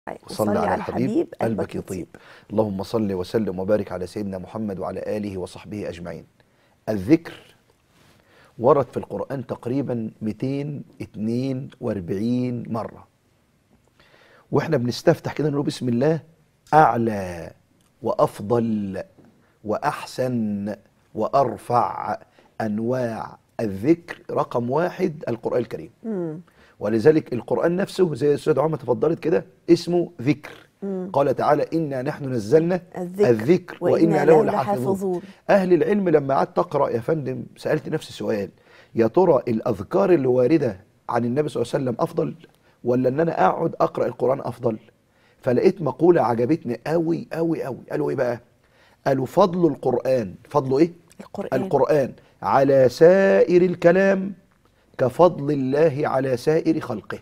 صل على الحبيب قلبك يطيب اللهم صل وسلم وبارك على سيدنا محمد وعلى آله وصحبه أجمعين الذكر ورد في القرآن تقريبا 242 مرة واحنا بنستفتح كده نقول بسم الله أعلى وأفضل وأحسن وأرفع أنواع الذكر رقم واحد القرآن الكريم ولذلك القرآن نفسه زي الأستاذ عمر تفضلت كده اسمه ذكر قال تعالى إنا نحن نزلنا الذكر الذكر وإنا وإنا له له لحافظون لحافظون. أهل العلم لما قعدت أقرأ يا فندم سألت نفسي سؤال يا ترى الأذكار اللي واردة عن النبي صلى الله عليه وسلم أفضل ولا إن أنا أقعد أقرأ القرآن أفضل فلقيت مقولة عجبتني قوي قوي قوي قالوا إيه بقى قالوا فضل القرآن فضله إيه القرآن القرآن على سائر الكلام كفضل الله على سائر خلقه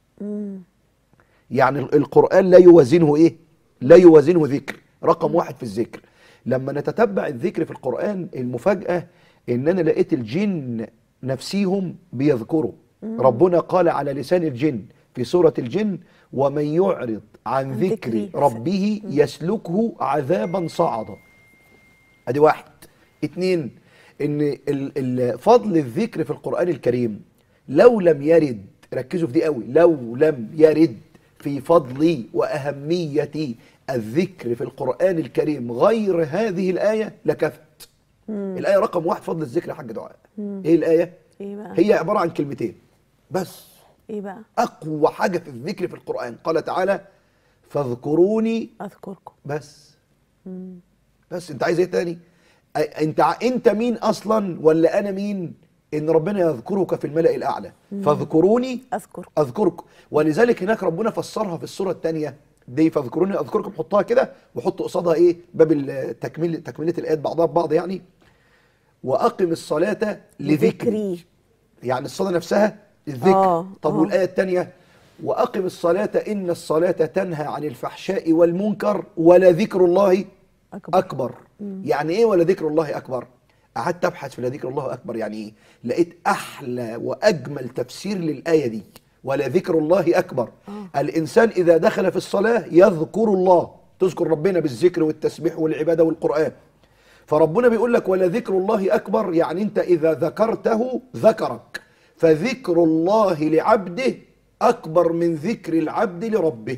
يعني ال- القرآن لا يوازنه إيه لا يوازنه ذكر رقم واحد في الذكر لما نتتبع الذكر في القرآن المفاجأة إن أنا لقيت الجن نفسيهم بيذكروا ربنا قال على لسان الجن في سورة الجن ومن يعرض عن عن ذكر ذكري ربه يسلكه عذابا صعدا ادي واحد اتنين ان ال- ال- فضل الذكر في القرآن الكريم لو لم يرد ركزوا في دي قوي لو لم يرد في فضل وأهمية الذكر في القرآن الكريم غير هذه الآية لكفت الآية رقم واحد فضل الذكر يا حاج دعاء ايه الآية؟ إيه بقى؟ هي عبارة عن كلمتين بس إيه بقى أقوى حاجة في الذكر في القرآن قال تعالى فاذكروني أذكركم بس بس انت عايز ايه تاني أ- انت ع- انت مين اصلا ولا انا مين ان ربنا يذكرك في الملأ الاعلى فاذكروني أذكر اذكركم ولذلك هناك ربنا فسرها في السوره الثانيه دي فاذكروني اذكركم حطها كده وحط قصادها ايه باب التكميل تكمله الايات بعضها ببعض يعني واقم الصلاه لذكري يعني الصلاه نفسها الذكر آه، طب آه. والايه الثانيه واقم الصلاه ان الصلاه تنهى عن الفحشاء والمنكر ولذكر الله أكبر. اكبر يعني ايه ولذكر الله اكبر قعدت ابحث في لذكر الله اكبر يعني ايه لقيت احلى واجمل تفسير للايه دي ولذكر الله اكبر الانسان اذا دخل في الصلاه يذكر الله تذكر ربنا بالذكر والتسبيح والعباده والقران فربنا بيقول لك ولذكر الله اكبر يعني انت اذا ذكرته ذكرك فذكر الله لعبده اكبر من ذكر العبد لربه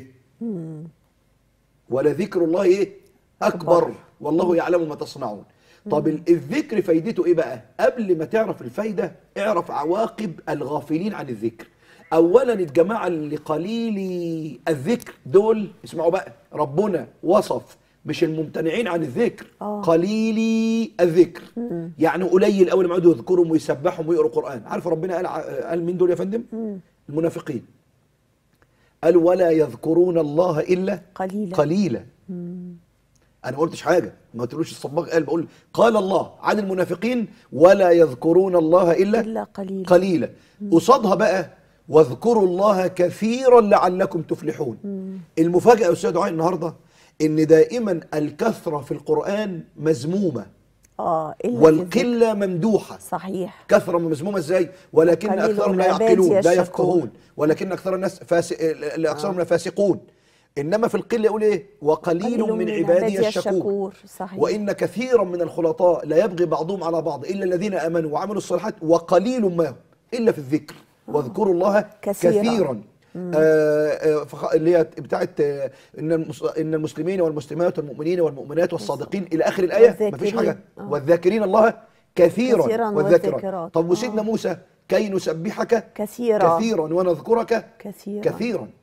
ولذكر الله ايه اكبر أكبر. والله يعلم ما تصنعون طب ال- الذكر فايدته ايه بقى قبل ما تعرف الفايده اعرف عواقب الغافلين عن الذكر اولا الجماعه اللي قليلي الذكر دول اسمعوا بقى ربنا وصف مش الممتنعين عن الذكر آه. قليلي الذكر يعني قليل اول ما يقعدوا يذكرهم ويسبحهم ويقروا قران عارف ربنا قال ع- قال مين دول يا فندم المنافقين قال ولا يذكرون الله الا قليلا قليلا انا ما قلتش حاجه ما قلتلوش الصباغ قال بقول قال الله عن المنافقين ولا يذكرون الله الا إلا قليلا قليلا قصادها بقى واذكروا الله كثيرا لعلكم تفلحون المفاجاه يا استاذ دعاء النهارده ان دائما الكثره في القران مذمومه آه إلا في الذكر. والقله ممدوحه صحيح كثرة مذمومة ازاي ولكن قليل أكثرهم من لا عبادي يعقلون لا يشكرون. يفقهون ولكن أكثر الناس فاس... أكثرهم لا فاسقون إنما في القلة يقول إيه وقليل من عبادي الشكور صحيح وإن كثيرا من الخلطاء لا يبغي بعضهم على بعض إلا الذين آمنوا وعملوا الصالحات وقليل ما هم إلا في الذكر واذكروا الله كثيرا. كثيرا آه، آه، فخ- اللي هي بتاعت آه، ان المس- ان المسلمين والمسلمات والمؤمنين والمؤمنات والصادقين الى اخر الايه مفيش والذاكرين. حاجه آه. والذاكرين الله كثيرا, كثيراً والذاكرات والذاكرات. طب وسيدنا آه. موسى كي نسبحك كثيرا كثيرا ونذكرك كثيرا كثيرا